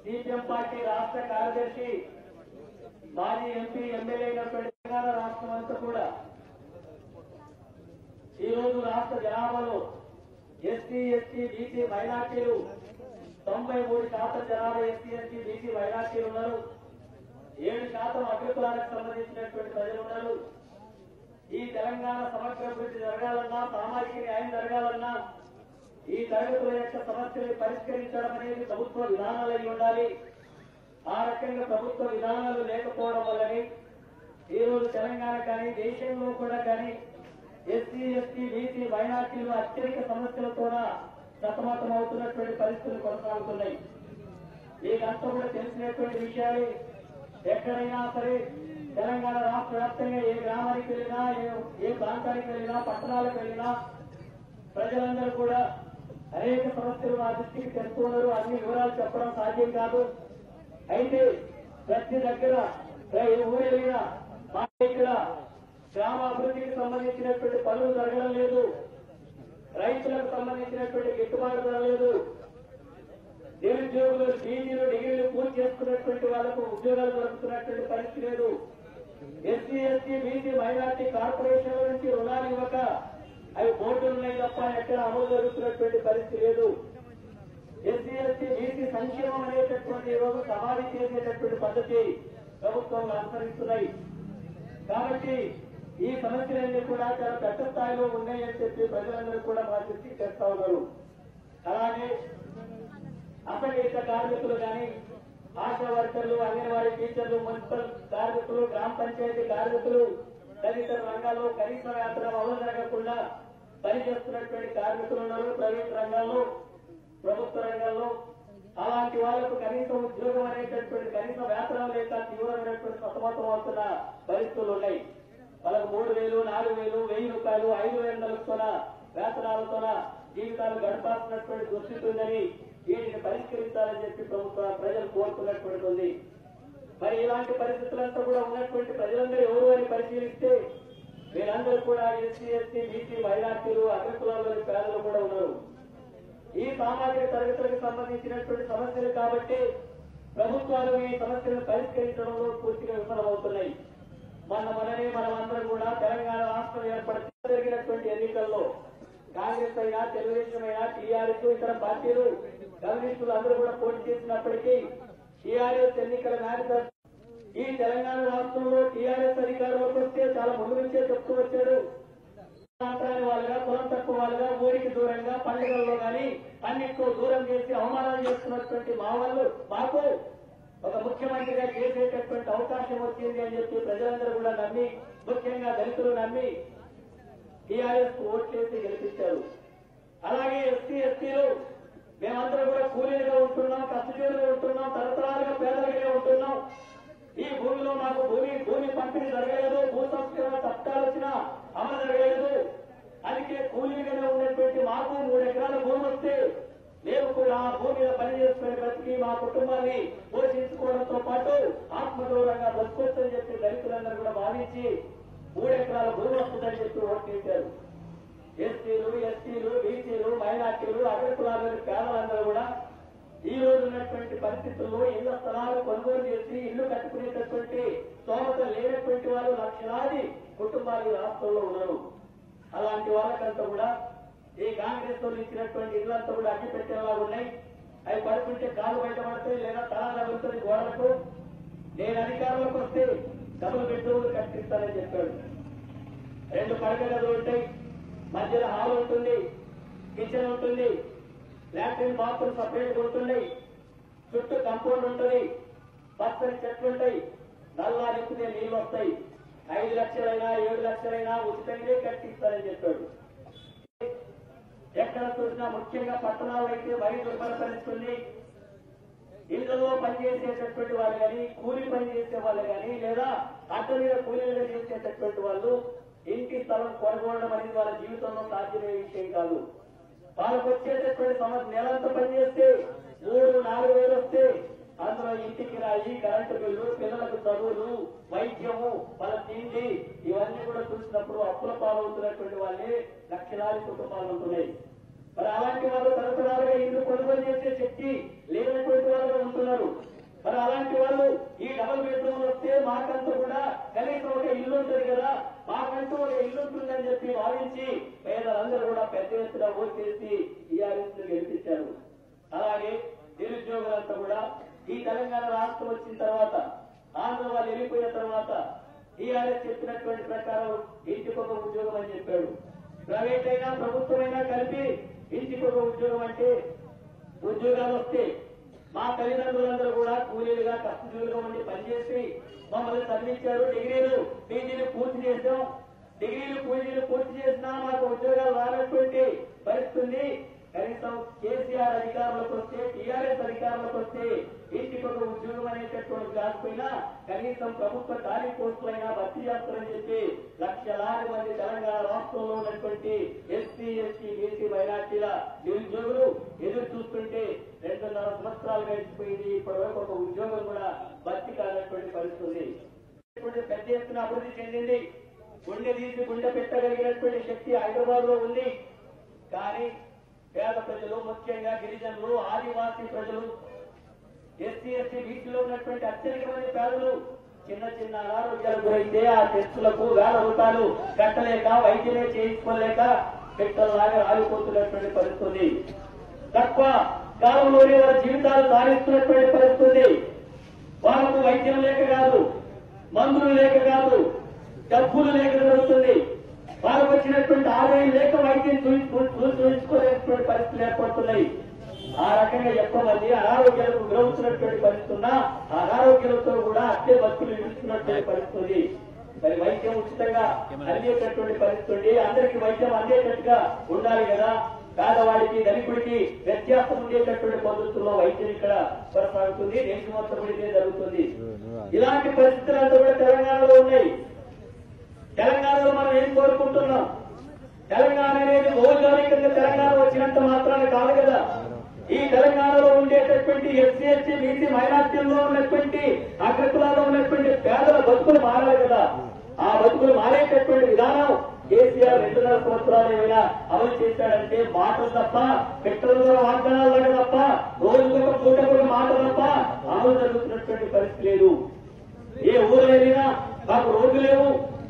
CPM party రాష్ట్ర కార్యదర్శి మాజీ ఎంపీ ఎమ్మెల్యే అయినటువంటి తెలంగాణ రాష్ట్రం అంతా కూడా ఈ రోజు రాష్ట్ర జనాభాలో ఎస్సీ ఎస్టీ బీసీ మైనార్టీలు తొంభై మూడు శాతం జనాభా ఎస్సీ ఎస్టీ బీసీ మైనార్టీలు ఉన్నారు ఏడు శాతం అగ్రకులాలకు సంబంధించినటువంటి ప్రజలు ఉన్నారు ఈ తెలంగాణ సమగ్ర అభివృద్ధి జరగాలన్నా సామాజిక న్యాయం జరగాలన్నా ఈ తరగతుల యొక్క సమస్యలు పరిష్కరించడం అనేది ప్రభుత్వ విధానాలు అయి ఉండాలి ఆ రకంగా ప్రభుత్వ విధానాలు లేకపోవడం వల్లనే ఈ రోజు తెలంగాణ కానీ దేశంలో కూడా కానీ ఎస్సీ ఎస్టీ బీసీ మైనార్టీలు అత్యధిక సమస్యలతో సతమతం అవుతున్నటువంటి పరిస్థితులు కొనసాగుతున్నాయి మీకంతా కూడా తెలిసినటువంటి విషయాలే ఎక్కడైనా సరే తెలంగాణ రాష్ట్ర వ్యాప్తంగా ఏ గ్రామానికి వెళ్ళినా ఏ- ఏ ప్రాంతానికి వెళ్ళినా పట్టణాలకు వెళ్ళినా ప్రజలందరూ కూడా అనేక సమస్యలు మా దృష్టికి తెస్తున్నారు అన్ని వివరాలు చెప్పడం సాధ్యం కాదు అయితే ప్రతి దగ్గర ఏ ఊరు వెళ్ళినా మా ఇక్కడ గ్రామ అభివృద్ధికి సంబంధించినటువంటి పనులు జరగడం లేదు రైతులకు సంబంధించినటువంటి గిట్టుబాటు ధర లేదు నిరుద్యోగులు పీజీలు డిగ్రీలు పూర్తి చేసుకున్నటువంటి వాళ్ళకు ఉద్యోగాలు దొరుకుతున్నటువంటి పరిస్థితి లేదు ఎస్సీ ఎస్టీ బీసీ మైనార్టీ కార్పొరేషన్ల నుంచి రుణాలు ఇవ్వక అవి బోర్డులు ఉన్నాయి తప్ప ఎక్కడ అమలు జరుగుతున్నటువంటి పరిస్థితి లేదు ఎస్సీ ఎస్టీ బీసీ సంక్షేమం అనేటటువంటి ఈ రోజు సమాధి చేసేటటువంటి పద్ధతి ప్రభుత్వం అనుసరిస్తున్నాయి కాబట్టి ఈ సమస్యలన్నీ కూడా చాలా పెద్ద స్థాయిలో ఉన్నాయని చెప్పి ప్రజలందరూ కూడా మా దృష్టికి తెస్తా ఉన్నారు అలాగే అసంఘటిత కార్మికులు కానీ ఆశా వర్కర్లు అంగన్వాడీ టీచర్లు మున్సిపల్ కార్మికులు గ్రామ పంచాయతీ కార్మికులు తదితర రంగాల్లో కనీస వేతనం అమలు జరగకుండా పనిచేస్తున్నటువంటి కార్మికులు ఉన్నారు ప్రైవేట్ రంగాల్లో ప్రభుత్వ రంగంలో అలాంటి వాళ్లకు కనీస ఉద్యోగం అనేటటువంటి కనీస వేతనం లేక తీవ్రమైనటువంటి సతమతం అవుతున్న పరిస్థితులు ఉన్నాయి వాళ్ళకు మూడు వేలు నాలుగు వేలు వెయ్యి రూపాయలు ఐదు వేల నెలలతోన వేతనాలతోన జీవితాలు గడపాల్సినటువంటి దుస్థితి ఉందని వీటిని పరిష్కరించాలని చెప్పి ప్రభుత్వ ప్రజలు కోరుతున్నటువంటి ఉంది మరి ఇలాంటి పరిస్థితులంతా కూడా ఉన్నటువంటి ప్రజలందరూ ఎవరు అని పరిశీలిస్తే వీరందరూ కూడా ఎస్సీ ఎస్టీ బీసీ మైనార్టీలు అగ్రకులాల్లోని పేదలు కూడా ఉన్నారు ఈ సామాజిక తరగతులకు సంబంధించినటువంటి సమస్యలు కాబట్టి ప్రభుత్వాలు ఈ సమస్యలను పరిష్కరించడంలో పూర్తిగా విఫలమవుతున్నాయి మొన్న మొన్ననే మనమందరం కూడా తెలంగాణ రాష్ట్రం ఏర్పడి జరిగినటువంటి ఎన్నికల్లో కాంగ్రెస్ అయినా తెలుగుదేశం అయినా టీఆర్ఎస్ ఇతర పార్టీలు కమ్యూనిస్టులు అందరూ కూడా పోటీ చేసినప్పటికీ టీఆర్ఎస్ ఎన్నికల మేనిఫెస్టో ఈ తెలంగాణ రాష్ట్రంలో టీఆర్ఎస్ అధికారంలోకి వస్తే చాలా ముందు నుంచే చెప్తూ వచ్చాడు ప్రాంతాన్ని వాళ్ళుగా కులం తక్కువ వాళ్ళుగా ఊరికి దూరంగా పండుగల్లో గాని అన్నిట్లో దూరం చేసి అవమానాలు చేస్తున్నటువంటి మా వాళ్ళు మాకు ఒక ముఖ్యమంత్రిగా చేసేటటువంటి అవకాశం వచ్చింది అని చెప్పి ప్రజలందరూ కూడా నమ్మి ముఖ్యంగా దళితులు నమ్మి టీఆర్ఎస్ ఓట్లేసి గెలిపించారు అలాగే ఎస్సీ ఎస్టీలు మేమందరం కూడా కూలీలుగా ఉంటున్నాం కష్టజీవులుగా ఉంటున్నాం తరతరాలుగా పేదలుగా ఉంటున్నాం ఈ భూమిలో మాకు భూమి భూమి పంపిణీ జరగలేదు భూ సంస్కరణ చట్టాలు వచ్చినా అమలు జరగలేదు అందుకే కూలీగానే ఉన్నటువంటి మాకు మూడు ఎకరాల భూమి వస్తే మేము కూడా ఆ భూమి మీద పని చేసుకుని బ్రతికి మా కుటుంబాన్ని పోషించుకోవడంతో పాటు ఆత్మగౌరవంగా బతుకొచ్చని చెప్పి దళితులందరూ కూడా భావించి మూడు ఎకరాల భూమి వస్తుందని చెప్పి ఓటు వేశారు ఎస్టీలు ఎస్టీలు బీసీలు మైనార్టీలు అగ్రకులాలోని పేదలందరూ కూడా ఈ రోజు ఉన్నటువంటి పరిస్థితుల్లో ఇళ్ల స్థలాలు కొనుగోలు చేసి ఇల్లు కట్టుకునేటటువంటి స్తోమత లేనటువంటి వాళ్ళు లక్షలాది కుటుంబాలు ఈ రాష్ట్రంలో ఉన్నారు అలాంటి వాళ్ళకంతా కూడా ఈ కాంగ్రెస్ వాళ్ళు ఇచ్చినటువంటి ఇళ్లంతా కూడా అగ్గి పెట్టేలా ఉన్నాయి అవి పడుకుంటే కాలు బయట పడతాయి లేదా తలా తగులుతుంది గోడలకు నేను అధికారంలోకి వస్తే డబుల్ బెడ్రూమ్లు కట్టిస్తానని చెప్పాడు రెండు పడక గదులు ఉంటాయి మధ్యలో హాల్ ఉంటుంది కిచెన్ ఉంటుంది లాట్రిన్ బాత్రూమ్ సపరేట్ ఉంటున్నాయి చుట్టూ కంపౌండ్ ఉంటుంది పచ్చని చెట్లు ఉంటాయి నల్లా నింపితే నీళ్లు వస్తాయి ఐదు లక్షలైనా ఏడు లక్షలైనా ఉచితంగా కట్టిస్తానని చెప్పాడు ఎక్కడ చూసినా ముఖ్యంగా పట్టణాల్లో అయితే మరీ దుర్బల పరిస్థితుంది ఇళ్లలో పనిచేసేటటువంటి వాళ్ళు కానీ కూలి పని చేసే వాళ్ళు కానీ లేదా అడ్డ మీద కూలీలుగా చేసేటటువంటి వాళ్ళు ఇంటి స్థలం కొనుగోవడం అనేది వాళ్ళ జీవితంలో సాధ్యమయ్యే విషయం కాదు వాళ్ళకు వచ్చేటటువంటి సమస్య నెలంతా పనిచేస్తే మూడు నాలుగు వేలు వస్తే అందులో ఇంటికి రాయి కరెంటు బిల్లు పిల్లలకు చదువులు వైద్యము వాళ్ళ తిండి ఇవన్నీ కూడా చూసినప్పుడు అప్పుల పాలవుతున్నటువంటి వాళ్ళే లక్షలాది కుటుంబాలు ఉంటున్నాయి మరి అలాంటి వాళ్ళు తరతరాలుగా ఇల్లు కొనుగోలు చేసే శక్తి లేనటువంటి వాళ్ళు ఉంటున్నారు ఈ డబుల్ బెడ్రూమ్ వస్తే మాకంటూ కూడా కనీసం ఒక ఇల్లు ఉంటుంది కదా మాకంటూ ఒక ఇల్లు ఉంటుందని చెప్పి భావించి పేదలందరూ కూడా పెద్ద ఎత్తున ఓటు చేసి టీఆర్ఎస్ గెలిపించారు అలాగే నిరుద్యోగులంతా కూడా ఈ తెలంగాణ రాష్ట్రం వచ్చిన తర్వాత ఆంధ్ర వాళ్ళు వెళ్ళిపోయిన తర్వాత టీఆర్ఎస్ చెప్పినటువంటి ప్రకారం ఇంటికి ఒక ఉద్యోగం అని చెప్పాడు ప్రైవేట్ అయినా ప్రభుత్వమైనా కలిపి ఇంటికి ఒక ఉద్యోగం అంటే ఉద్యోగాలు వస్తే మా తల్లిదండ్రులందరూ కూడా కూలీలుగా కష్టజీవులుగా ఉండి పనిచేసి మమ్మల్ని చదివించారు డిగ్రీలు పీజీలు పూర్తి చేసాం డిగ్రీలు పీజీలు పూర్తి చేసినా మాకు ఉద్యోగాలు రానటువంటి పరిస్థితి ఉంది కనీసం కేసీఆర్ అధికారంలోకి వస్తే టీఆర్ఎస్ అధికారంలోకి వస్తే ఇంటికి ఒక ఉద్యోగం అనేటటువంటి కాకపోయినా కనీసం ప్రభుత్వ ఖాళీ పోస్టులైనా భర్తీ చేస్తారని చెప్పి లక్షలాది మంది తెలంగాణ రాష్ట్రంలో ఉన్నటువంటి ఎస్సీ ఎస్టీ బీసీ మైనార్టీల నిరుద్యోగులు ఎదురు చూస్తుంటే రెండున్నర సంవత్సరాలు గడిచిపోయింది ఇప్పటి వరకు ఒక ఉద్యోగం కూడా భర్తీ కానటువంటి పరిస్థితి ఉంది. ఇప్పుడు పెద్ద ఎత్తున అభివృద్ధి చెందింది గుండె తీసి గుండె పెట్టగలిగినటువంటి శక్తి హైదరాబాద్ లో ఉంది కానీ పేద ప్రజలు ముఖ్యంగా గిరిజనులు ఆదివాసీ ప్రజలు ఎస్సీ ఎస్టీ బీసీలో ఉన్నటువంటి అత్యధిక మంది పేదలు చిన్న చిన్న అనారోగ్యాలు గురైతే ఆ టెస్టులకు వేల రూపాయలు కట్టలేక వైద్యమే చేయించుకోలేక పెట్టలాగా ఆగిపోతున్నటువంటి పరిస్థితి ఉంది. తక్కువ కాలంలోనే వారి జీవితాలు సాధిస్తున్నటువంటి పరిస్థితి ఉంది. వాళ్ళకు వైద్యం లేక కాదు మందులు లేక కాదు డబ్బులు లేక జరుగుతుంది వాళ్ళకు వచ్చినటువంటి ఆదాయం లేక వైద్యం చూయించు- చూ- చూయించుకోలేనటువంటి పరిస్థితులు ఏర్పడుతున్నాయి ఆ రకంగా ఎక్కువ మంది అనారోగ్యాలకు గురవుతున్నటువంటి పరిస్థితి ఉన్నా ఆ అనారోగ్యాలతో కూడా అత్తే భక్తులు నిలుస్తున్నటువంటి పరిస్థితి ఉంది మరి వైద్యం ఉచితంగా అందేటటువంటి పరిస్థితి ఉంది అందరికీ వైద్యం అందేటట్టుగా ఉండాలి కదా పేదవాడికి ధనికుడికి వ్యత్యాసం ఉండేటటువంటి పద్ధతుల్లో వైద్యం ఇక్కడ కొనసాగుతుంది దేశం మొత్తం కూడా ఇదే జరుగుతుంది ఇలాంటి పరిస్థితులు అంతా కూడా తెలంగాణలో ఉన్నాయి తెలంగాణలో మనం ఏం కోరుకుంటున్నాం తెలంగాణ అనేది భౌగోళికంగా తెలంగాణ వచ్చినంత మాత్రాన కాదు కదా ఈ తెలంగాణలో ఉండేటటువంటి ఎస్సీ ఎస్టీ బీసీ మైనార్టీల్లో ఉన్నటువంటి అగ్రకులాల్లో ఉన్నటువంటి పేదల బతుకులు మారాలి కదా ఆ బతుకులు మారేటటువంటి విధానం కేసీఆర్ రెండున్నర సంవత్సరాలు ఏమైనా అమలు చేశాడంటే మాటలు తప్ప పెట్టడంలో వాగ్దానాలు తప్ప రోజుకొక పూట ఒక మాట తప్ప అమలు జరుగుతున్నటువంటి పరిస్థితి లేదు ఏ ఊరు వెళ్ళినా మాకు రోడ్లు లేవు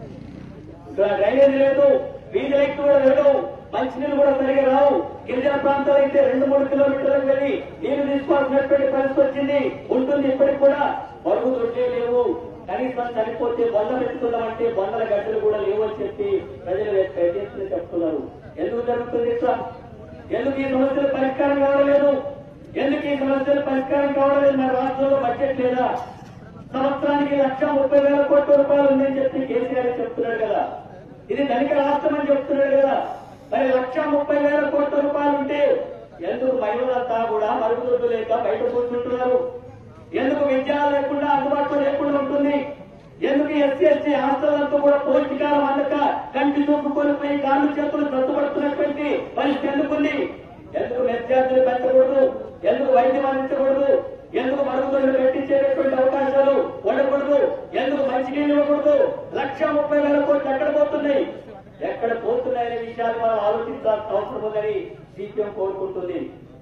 ఇక్కడ డ్రైనేజ్ లేదు వీధి లైట్లు కూడా లేవు మంచినీళ్ళు కూడా సరిగా రావు గిరిజన ప్రాంతాలు అయితే రెండు మూడు కిలోమీటర్లకు వెళ్ళి నీళ్లు తీసుకోవాల్సినటువంటి పరిస్థితి వచ్చింది ఉంటుంది ఇప్పటికి కూడా మరుగు దొడ్డే లేవు కనీసం చనిపోతే బొంద పెట్టుకుందామంటే బొందల గడ్డలు కూడా లేవు అని చెప్పి ప్రజలు చేస్తున్న చెప్తున్నారు ఎందుకు జరుగుతుంది ఇట్లా ఎందుకు ఈ సమస్యలు పరిష్కారం కావడం లేదు ఎందుకు ఈ సమస్యలు పరిష్కారం కావడం లేదు మన రాష్ట్రంలో బడ్జెట్ లేదా సంవత్సరానికి లక్ష ముప్పై వేల కోట్ల రూపాయలు ఉందని చెప్పి కేసీఆర్ చెప్తున్నాడు కదా ఇది ధనిక రాష్ట్రం అని చెప్తున్నాడు కదా మరి లక్ష ముప్పై వేల కోట్ల రూపాయలు ఉంటే ఎందుకు మహిళలంతా కూడా మరుగుదొడ్డు లేక బయట కూర్చుంటున్నారు ఎందుకు విద్య లేకుండా అందుబాటులో లేకుండా ఉంటుంది ఎందుకు ఎస్సీ ఎస్టీ హాస్టళ్లతో కూడా పౌష్టికారం అందక కంటి చూపుకొని పోయి కాళ్ళు చేతులు తట్టుబడుతున్నటువంటి పరిస్థితి ఎందుకుంది ఎందుకు విద్యార్థులు పెంచకూడదు ఎందుకు వైద్యం అందించకూడదు ఎందుకు మరుగుదొడ్లు పెట్టించేటటువంటి అవకాశాలు ఉండకూడదు ఎందుకు మంచినీళ్ళు ఇవ్వకూడదు లక్ష ముప్పై వేల కోట్లు ఎక్కడ పోతున్నాయి ఎక్కడ పోతున్నాయనే విషయాలు మనం ఆలోచించాల్సిన అవసరం ఉందని సిపిఎం కోరుకుంటుంది